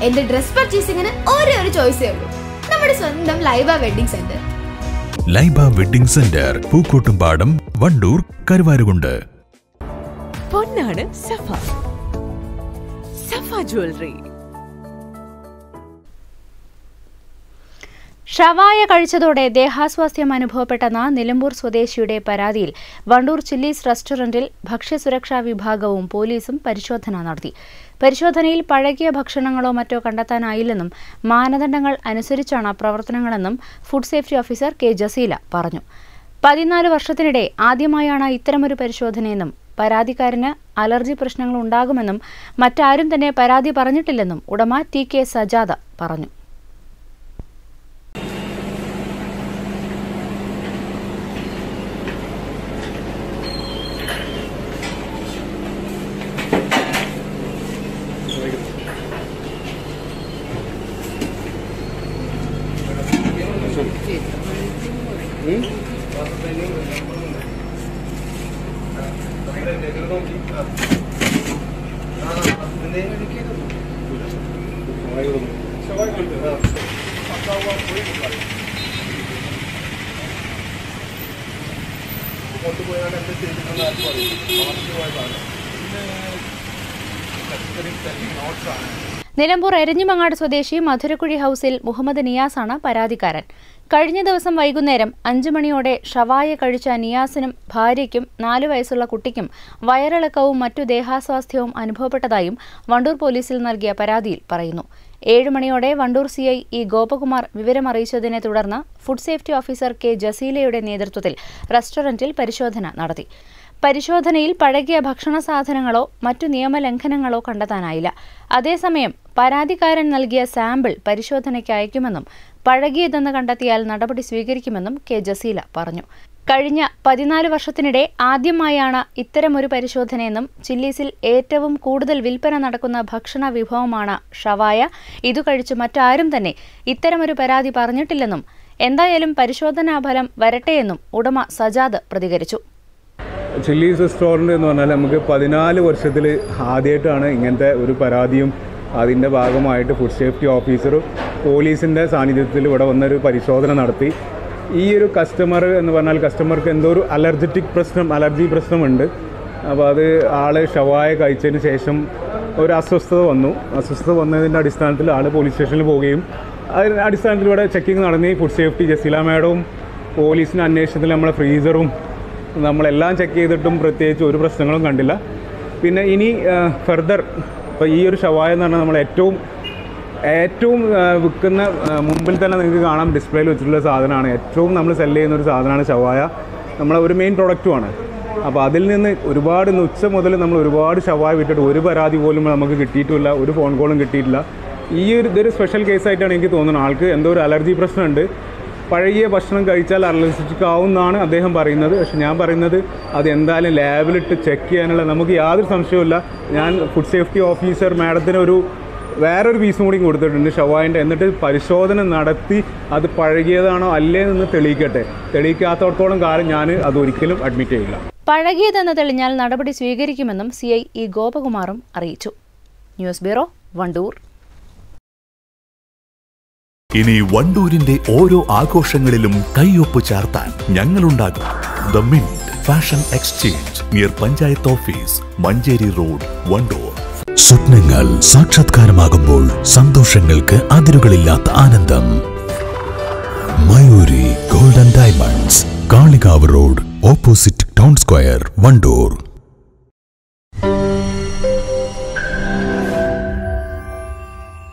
എന്റെ ഡ്രസ് പർച്ചേസിംഗിന് ഒരേ ഒരു ചോയ്സേ ഉള്ളൂ നമ്മുടെ സ്വന്തം Laiba wedding centre Laiba wedding centre Pookkottumpadam Wandoor Karuvarakundu പൊന്നാണ് സഫ സഫ ജ്വല്ലറി ഷവായ കഴിച്ചതോടെ ദേഹാസ്വാസ്ഥ്യം അനുഭവപ്പെട്ടെന്ന നിലമ്പൂർ സ്വദേശിയുടെ പരാതിയിൽ വണ്ടൂർ ചില്ലീസ് റെസ്റ്റോറന്റിൽ ഭക്ഷ്യസുരക്ഷാ വിഭാഗവും പോലീസും പരിശോധന നടത്തി പരിശോധനയിൽ പഴകിയ ഭക്ഷണങ്ങളോ മറ്റോ കണ്ടെത്താനായില്ലെന്നും മാനദണ്ഡങ്ങൾ അനുസരിച്ചാണ് പ്രവർത്തനങ്ങളെന്നും food safety officer K Jaseela പറഞ്ഞു പതിനാല് വർഷത്തിനിടെ ആദ്യമായാണ് ഇത്തരമൊരു പരിശോധനയെന്നും പരാതിക്കാരന് അലർജി പ്രശ്നങ്ങൾ ഉണ്ടാകുമെന്നും മറ്റാരും തന്നെ പരാതി പറഞ്ഞിട്ടില്ലെന്നും ഉടമ ടി കെ സജാദ പറഞ്ഞു നിലമ്പൂർ എരഞ്ഞിമങ്ങാട് സ്വദേശി മധുരക്കുഴി ഹൌസിൽ മുഹമ്മദ് നിയാസാണ് പരാതിക്കാരൻ കഴിഞ്ഞ ദിവസം വൈകുന്നേരം അഞ്ചു മണിയോടെ ഷവായ കഴിച്ച നിയാസിനും ഭാര്യയ്ക്കും നാലു വയസ്സുള്ള കുട്ടിക്കും വയറിളക്കവും മറ്റു ദേഹാസ്വാസ്ഥ്യവും അനുഭവപ്പെട്ടതായും വണ്ടൂർ പോലീസിൽ നൽകിയ പരാതിയിൽ പറയുന്നു ഏഴ് മണിയോടെ Wandoor C I E Gopakumar വിവരമറിയിച്ചതിനെ തുടർന്ന് ഫുഡ് സേഫ്റ്റി ഓഫീസർ കെ ജസീലയുടെ നേതൃത്വത്തിൽ റെസ്റ്റോറന്റിൽ പരിശോധന നടത്തി പരിശോധനയിൽ പഴകിയ ഭക്ഷണ സാധനങ്ങളോ മറ്റു നിയമലംഘനങ്ങളോ കണ്ടെത്താനായില്ല അതേസമയം പരാതിക്കാരൻ നൽകിയ സാമ്പിൾ പരിശോധനയ്ക്ക് അയക്കുമെന്നും പഴകിയതെന്ന് കണ്ടെത്തിയാൽ നടപടി സ്വീകരിക്കുമെന്നും കെ ജസീല പറഞ്ഞു കഴിഞ്ഞ പതിനാല് വർഷത്തിനിടെ ആദ്യമായാണ് ഇത്തരമൊരു പരിശോധനയെന്നും ചില്ലീസിൽ ഏറ്റവും കൂടുതൽ വിൽപ്പന നടക്കുന്ന ഭക്ഷണ വിഭവമാണ് ഷവായ ഇതു കഴിച്ച് മറ്റാരും തന്നെ ഇത്തരമൊരു പരാതി പറഞ്ഞിട്ടില്ലെന്നും എന്തായാലും പരിശോധനാ ഫലം വരട്ടെയെന്നും ഉടമ സജാദ് പ്രതികരിച്ചു ചില്ലീസ് റെസ്റ്റോറൻറ്റ് എന്ന് പറഞ്ഞാൽ നമുക്ക് പതിനാല് വർഷത്തിൽ ആദ്യമായിട്ടാണ് ഇങ്ങനത്തെ ഒരു പരാതിയും അതിൻ്റെ ഭാഗമായിട്ട് ഫുഡ് സേഫ്റ്റി ഓഫീസറും പോലീസിൻ്റെ സാന്നിധ്യത്തിൽ ഇവിടെ വന്നൊരു പരിശോധന നടത്തി ഈ ഒരു കസ്റ്റമർ എന്ന് പറഞ്ഞാൽ കസ്റ്റമർക്ക് എന്തോ ഒരു അലർജറ്റിക് പ്രശ്നം അലർജി പ്രശ്നമുണ്ട് അപ്പോൾ അത് ആൾ ഷവായ കഴിച്ചതിന് ശേഷം ഒരു അസ്വസ്ഥത വന്നു അസ്വസ്ഥത വന്നതിൻ്റെ അടിസ്ഥാനത്തിൽ ആൾ പോലീസ് സ്റ്റേഷനിൽ പോവുകയും അതിൻ്റെ അടിസ്ഥാനത്തിൽ ഇവിടെ ചെക്കിംഗ് നടന്ന് ഫുഡ് സേഫ്റ്റി ജസീല മാഡവും പോലീസിൻ്റെ അന്വേഷണത്തിൽ നമ്മളെ ഫ്രീസറും നമ്മളെല്ലാം ചെക്ക് ചെയ്തിട്ടും പ്രത്യേകിച്ച് ഒരു പ്രശ്നങ്ങളും കണ്ടില്ല പിന്നെ ഇനി ഫെർദർ ഇപ്പോൾ ഈ ഒരു ഷവായ എന്ന് പറഞ്ഞാൽ നമ്മൾ ഏറ്റവും ഏറ്റവും ആ, വിൽക്കുന്ന ആ, മുമ്പിൽ തന്നെ നിങ്ങൾക്ക് കാണാം ഡിസ്പ്ലേയിൽ വെച്ചിട്ടുള്ള സാധനമാണ് ഏറ്റവും നമ്മൾ സെല് ചെയ്യുന്ന ഒരു സാധനമാണ് ഷവായ നമ്മളെ ഒരു മെയിൻ പ്രൊഡക്റ്റുമാണ് അപ്പോൾ അതിൽ നിന്ന് ഒരുപാട് ഇന്ന് ഉച്ച മുതൽ നമ്മൾ ഒരുപാട് ഷവായ വിട്ടിട്ട് ഒരു പരാതി പോലും നമുക്ക് കിട്ടിയിട്ടില്ല ഒരു ഫോൺ കോളും കിട്ടിയിട്ടില്ല ഈ ഒരു ഇതൊരു സ്പെഷ്യൽ കേസായിട്ടാണ് എനിക്ക് തോന്നുന്നത് ആൾക്ക് എന്തോ ഒരു അലർജി പ്രശ്നമുണ്ട് പഴകിയ ഭക്ഷണം കഴിച്ചാൽ അലർജിക്ക് ആവുമെന്നാണ് അദ്ദേഹം പറയുന്നത് പക്ഷെ ഞാൻ പറയുന്നത് അത് എന്തായാലും ലാബിലിട്ട് ചെക്ക് ചെയ്യാനുള്ള നമുക്ക് യാതൊരു സംശയവുമില്ല ഞാൻ ഫുഡ് സേഫ്റ്റി ഓഫീസർ മാഡത്തിന് ഒരു വേറൊരു പീസും കൂടി കൊടുത്തിട്ടുണ്ട് ഷവായിൻ്റെ എന്നിട്ട് പരിശോധന നടത്തി അത് പഴകിയതാണോ അല്ലേ എന്ന് തെളിയിക്കട്ടെ തെളിയിക്കാത്തടത്തോളം കാലം ഞാൻ അത് ഒരിക്കലും അഡ്മിറ്റ് ചെയ്യില്ല പഴകിയതെന്ന് തെളിഞ്ഞാൽ നടപടി സ്വീകരിക്കുമെന്നും സി ഐ ഇ ഗോപകുമാറും അറിയിച്ചു ന്യൂസ് ബ്യൂറോ വണ്ടൂർ ഇനി വണ്ടൂരിന്റെ ഓരോ ആഘോഷങ്ങളിലും കൈയൊപ്പ് ചാർത്താൻ ഞങ്ങളുണ്ടാകും the mint fashion exchange near panchayat office Manjeri road Wandoor സ്വപ്നങ്ങൾ സാക്ഷാത്കാരമാകുമ്പോൾ സന്തോഷങ്ങൾക്ക് അതിരുകളില്ലാത്ത ആനന്ദം Mayoori golden diamonds Kalikavu road opposite town square Wandoor